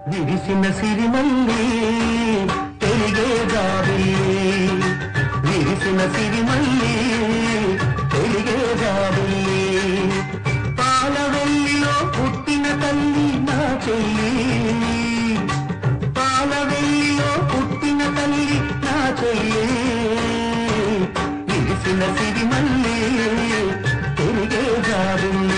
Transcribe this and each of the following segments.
విరిసిన సిరిమల్లి పెరిగే జాబిల్లి విరిసిన సిరిమల్లి పెరిగే జాబిల్లి పాల వెల్లిలో పుట్టిన తల్లి నా చెల్లి పాల వెల్లిలో పుట్టిన తల్లి నా చెల్లి విరిసిన సిరిమల్లి పెరిగే జాబిల్లి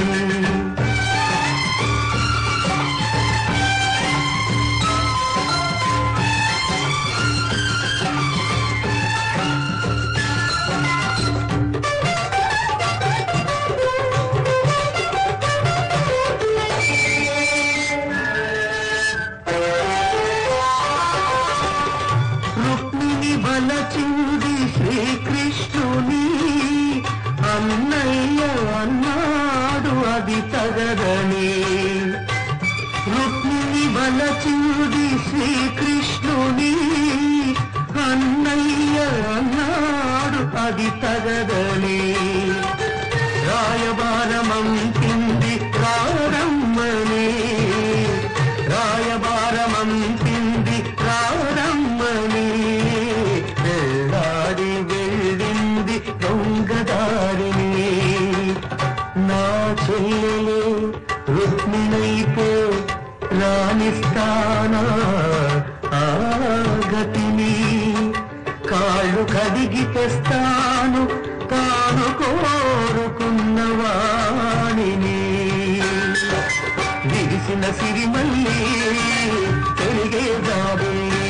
రుక్మిణి బలచింది శ్రీకృష్ణుని అన్నయ్య అన్నాడు అది తగదని రుక్మిణి బలచింది శ్రీకృష్ణుని అన్నయ్య అన్నాడు అది తగదని రాయబారమంపింది రారమ్మని రాయబారమంపింది రారమ్మని వెళ్ళాడి వెళ్ళింది దొంగదారిని నా చెల్లెలే రుక్మిణైతే రాణిస్తానా ఆ గతిని కాళ్ళు కడిగి తెస్తాను తాను కోరుకున్న వాణిని విరిసిన సిరిమల్లి పెరిగే జాబిల్లి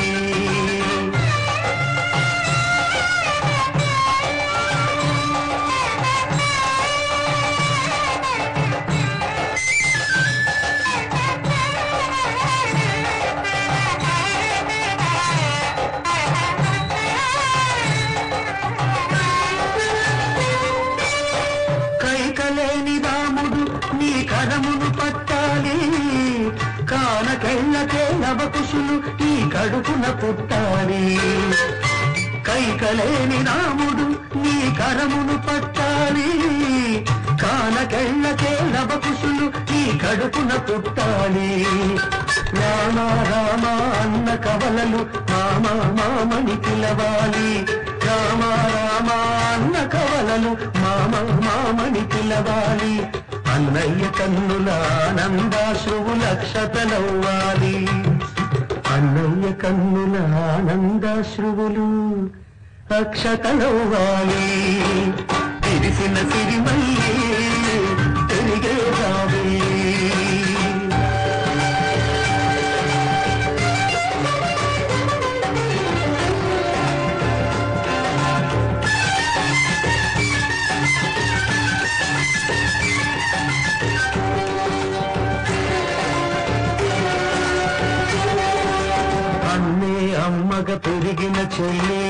కైకలేని రాముడు నీ కరమును పట్టాలి కానకెళ్ళకే నవకుశులు ఈ కడుపున పుట్టాలి కైకలేని రాముడు నీ కరమును పట్టాలి కానకెళ్ళకే నవకుశులు ఈ కడుపున పుట్టాలి రామ రామ అన్న కవలలు మామ మామని పిలవాలి రామ రామ అన్న కవలలు మామ మామని పిలవాలి అన్నయ్య కన్నుల ఆనందాశ్రువు లక్షతలవ్వాలి అన్నయ్య కన్నుల ఆనందాశ్రువులు అక్షతలవ్వాలి తిరిసిన సిరిమల్లి తిరిగే రావి అన్నే అమ్మగ పెరిగిన చెల్లి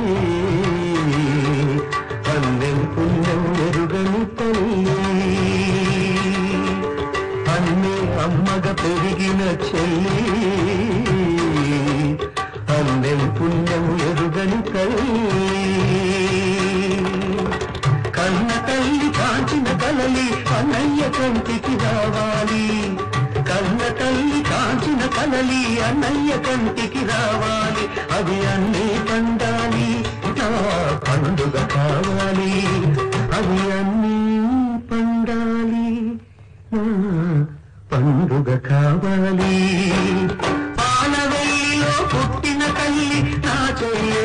అందెం పుణ్యం ఎరుగని తల్లి అన్నే అమ్మగ పెరిగిన చెల్లి అందెం పుణ్యం ఎరుగని తల్లి కన్న తల్లి కాంచిన కలలి అన్నయ్య కంటికి రావాలి కన్న తల్లి కాంచిన కలలి అన్నయ్య కంటికి రావాలి అవి అన్నీ పండాలి నా పండుగ కావాలి అవి అన్నీ పండాలి నా పండుగ కావాలి పాలవెల్లిలో పుట్టిన తల్లి నా చెల్లి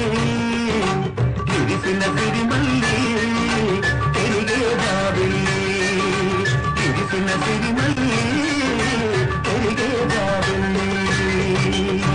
విరిసిన సిరిమల్లి తిరిగే దావిల్లి విరిసిన సిరిమల్లి